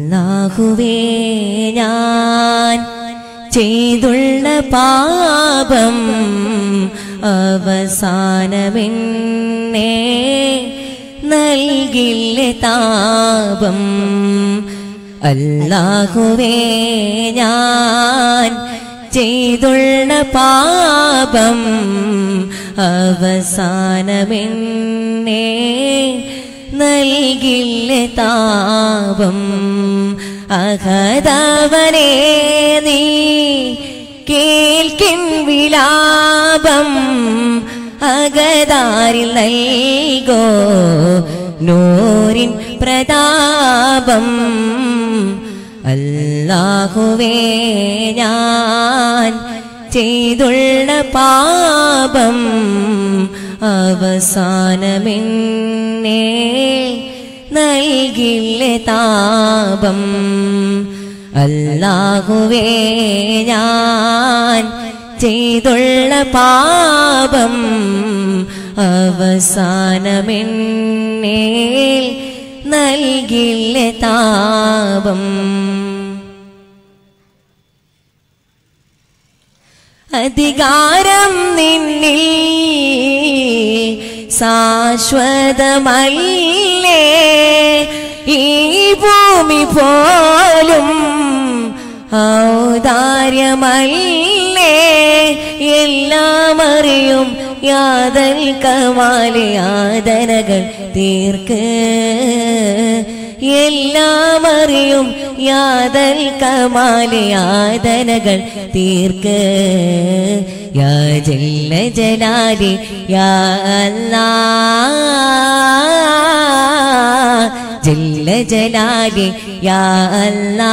അല്ലാഹുവേ ഞാൻ ചെയ്തുള്ള പാപം അവസാനമെന്നെ നൽകില്ല താപം അല്ലാഹുവേ ഞാൻ ചെയ്തുള്ള പാപം അവസാനമെന്നെ നൽകില്ല താപം അഹദവനെ നീ കേൾക്കിൻ വിലാപം അകതാരിൽ നൽകോ നൂറിൻ പ്രതാപം അല്ലാഹുവേ ഞാൻ ചെയ്തുള്ള പാപം അവസാനമെന്നെ നൽകില്ല താപം അല്ലാഹുവേ ഞാൻ ചെയ്തുള്ള പാപം അവസാനമെന്നെ നൽകില്ല താപം അധികാരം നിന്നിൽ ശാശ്വതമല്ലേ ഈ ഭൂമി പോലും ഔദാര്യമല്ലേ എല്ലാം അറിയും യാതൽ കമാലെ യാതനകൾ തീർക്ക് എല്ലാം അറിയും യാതൽ കമാലെ യാതനകൾ തീർക്ക് യാ ജല്ല ജലാലി യാ അല്ലാ ജല്ല ജലാലി യാ അല്ലാ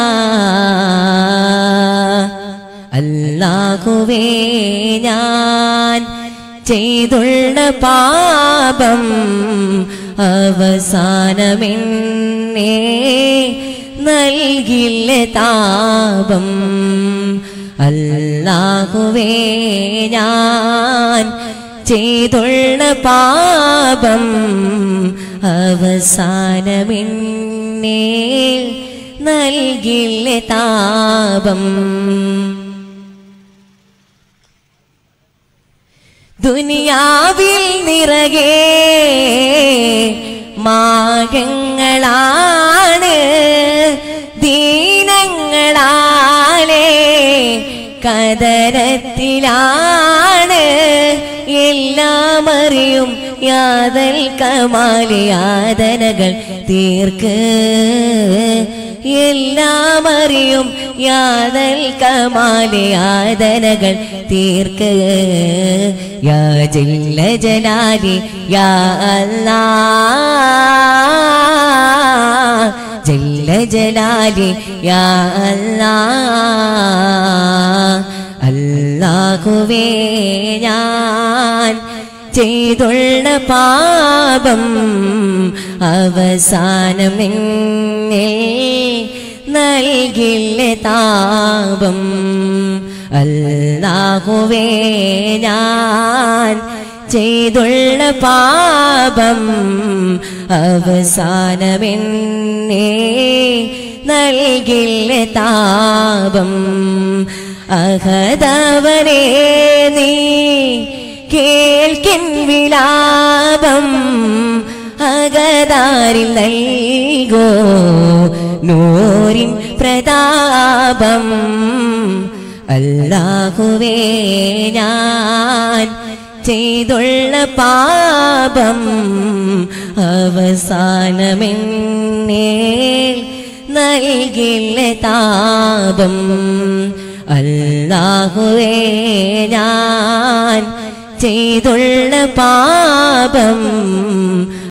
അല്ലാഹുവേ ഞാൻ ചെയ്തുള്ള പാപം അവസാനമെന്നെ നൽകില്ല താപം അല്ലാഹുവേ ഞാൻ ചെയ്തുള്ള പാപം അവസാനമെന്നെ നൽകില്ല താപം ദുനിയാവിൽ നിറകെ മാകങ്ങളാണ് ദീനങ്ങളാലേ കതരത്തിലാണ് എല്ലാം അറിയും യാതൽ കമാലി യാതനകൾ തീർക്ക് എല്ലാം അറിയും യാതൽ കമാലി യാതനകൾ തീർക്ക് യാ ജല്ല ജലാലി യാ അല്ലാ ജല്ല ജലാലി യാ അല്ലാ അല്ലാഹുവേ ഞാൻ ചെയ്തുള്ള പാപം അവസാനമെന്നെ നൽകില്ല താപം അല്ലാഹുവേ ഞാൻ ചെയ്തുള്ള പാപം അവസാനമെന്നെ നൽകില്ല താപം അഹദവനെ നീ കേൾക്കിൻ വിലാപം അകതാരിൽ നൽകോ നൂറിൻ പ്രതാപം അല്ലാഹുവേ ഞാൻ ചെയ്തുള്ള പാപം അവസാനമെന്നെ നൽകില്ല താപം അല്ലാഹുവേ ഞാൻ ചെയ്തുള്ള പാപം